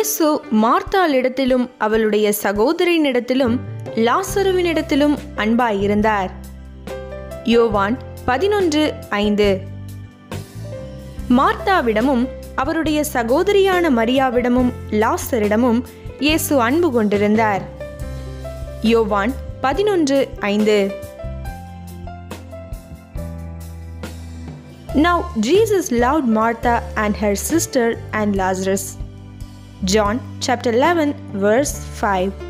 இயேசு மார்த்தாளிடத்திலும் அவளுடைய சகோதரினிடத்திலும் லாசருவினிடத்திலும் அன்பாயிருந்தார் யோவான் பதினொன்று ஐந்து மார்த்தாவிடமும் அவருடைய சகோதரியான மரியாவிடமும் லாசரிடமும் இயேசு அன்பு கொண்டிருந்தார் யோவான் பதினொன்று ஐந்து Now Jesus loved Martha and her sister and Lazarus. John chapter 11 verse 5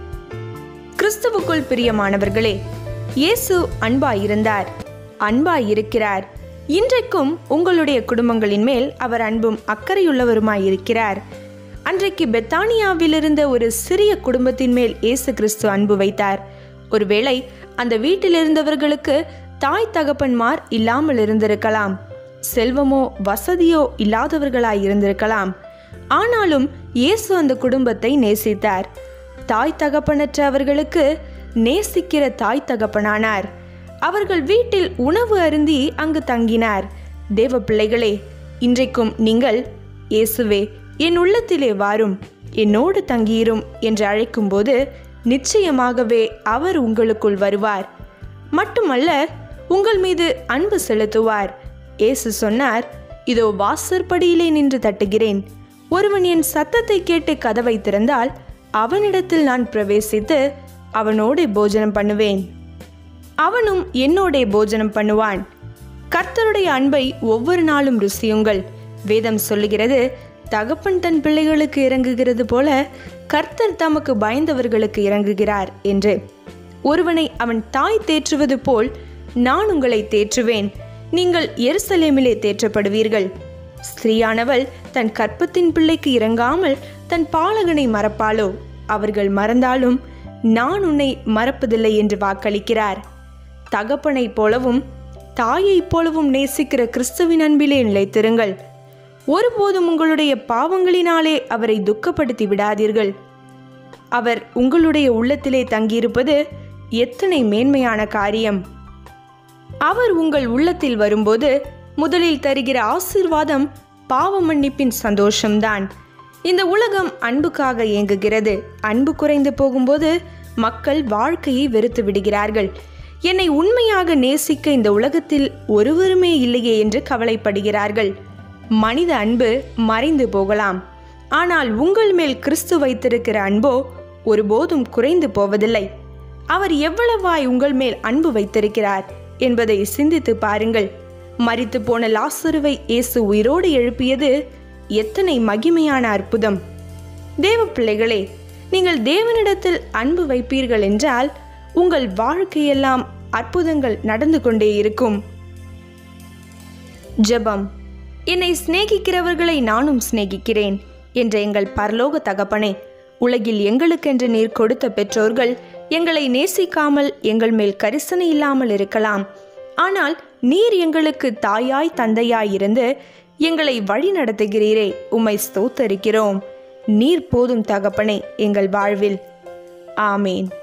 கிறிஸ்துவுக்குள் பிரியமானவர்களே இயேசு அன்பாயிருந்தார் அன்பாயிருக்கிறார் இன்றைக்கும் உங்களுடைய குடும்பங்களின் மேல் அவர் அன்பும் அக்கறையுள்ளவருமாயிருக்கிறார் அன்றைக்கு பெத்தானியாவில் இருந்த ஒரு சிறிய குடும்பத்தின் மேல் இயேசு கிறிஸ்து அன்பு வைத்தார் ஒருவேளை அந்த வீட்டில் இருந்தவர்களுக்கு தாய் தகப்பன்மார் இல்லாமல் இருந்திருக்கலாம் செல்வமோ வசதியோ இல்லாதவர்களாய் இருந்திருக்கலாம் ஆனாலும் இயேசு அந்த குடும்பத்தை நேசித்தார் தாய் தகப்பனற்ற அவர்களுக்கு நேசிக்கிற தாய் தகப்பனானார் அவர்கள் வீட்டில் உணவு அருந்தி அங்கு தங்கினார் தேவ பிள்ளைகளே இன்றைக்கும் நீங்கள் இயேசுவே என் உள்ளத்திலே வாரும் என்னோடு தங்கியிரும் என்று அழைக்கும்போது நிச்சயமாகவே அவர் உங்களுக்குள் வருவார் மட்டுமல்ல உங்கள் மீது அன்பு செலுத்துவார் இயேசு சொன்னார் இதோ வாசற்படியிலே நின்று தட்டுகிறேன் ஒருவன் என் சத்தத்தை கேட்டு கதவை திறந்தால் அவனிடத்தில் நான் பிரவேசித்து அவனோடே போஜனம் பண்ணுவேன் அவனும் என்னோடே போஜனம் பண்ணுவான் கர்த்தருடைய அன்பை ஒவ்வொரு நாளும் ருசியுங்கள் வேதம் சொல்லுகிறது தகப்பன் தன் பிள்ளைகளுக்கு இறங்குகிறது போல கர்த்தர் தமக்கு பயந்தவர்களுக்கு இறங்குகிறார் என்று ஒருவனை அவன் தாய் தேற்றுவது போல் நான் உங்களை தேற்றுவேன் நீங்கள் எருசலேமிலே தேற்றப்படுவீர்கள் ஸ்திரீயானவள் தன் கற்பத்தின் பிள்ளைக்கு இறங்காமல் தன் பாலகனை மறப்பாளோ அவர்கள் மறந்தாலும் நான் உன்னை மறப்பதில்லை என்று வாக்களிக்கிறார் தகப்பனைப் போலவும் தாயைப் போலவும் நேசிக்கிற கிறிஸ்துவின் அன்பிலே நிலைத்திருங்கள் ஒருபோதும் உங்களுடைய பாவங்களினாலே அவரை துக்கப்படுத்தி விடாதீர்கள் அவர் உங்களுடைய உள்ளத்திலே தங்கியிருப்பது எத்தனை மேன்மையான காரியம் அவர் உங்கள் உள்ளத்தில் வரும்போது முதலில் தருகிற ஆசீர்வாதம் பாவ மன்னிப்பின் சந்தோஷம்தான் இந்த உலகம் அன்புக்காக இயங்குகிறது அன்பு குறைந்து போகும்போது மக்கள் வாழ்க்கையை வெறுத்து விடுகிறார்கள் என்னை உண்மையாக நேசிக்க இந்த உலகத்தில் ஒருவருமே இல்லையே என்று கவலைப்படுகிறார்கள் மனித அன்பு மறைந்து போகலாம் ஆனால் உங்கள் மேல் கிறிஸ்து வைத்திருக்கிற அன்போ ஒருபோதும் குறைந்து போவதில்லை அவர் எவ்வளவாய் உங்கள் மேல் அன்பு வைத்திருக்கிறார் என்பதை சிந்தித்து பாருங்கள் மரித்து போன லாசருவை இயேசு உயிரோடு எழுப்பியது எத்தனை மகிமையான அற்புதம் தேவ பிள்ளைகளே நீங்கள் தேவனிடத்தில் அன்பு வைப்பீர்கள் என்றால் உங்கள் வாழ்க்கையெல்லாம் அற்புதங்கள் நடந்து கொண்டே இருக்கும் ஜெபம் என்னை சிநேகிக்கிறவர்களை நானும் சிநேகிக்கிறேன் என்ற எங்கள் பரலோக தகப்பனே உலகில் எங்களுக்கென்று நீர் கொடுத்த பெற்றோர்கள் எங்களை நேசிக்காமல் எங்கள் மேல் கரிசனை இல்லாமல் இருக்கலாம் ஆனால் நீர் எங்களுக்கு தாயாய் தந்தையாய் இருந்து எங்களை வழி நடத்துகிறீரே உம்மை ஸ்தோத்தரிக்கிறோம் நீர் போதும் தகப்பனே எங்கள் வாழ்வில் ஆமேன்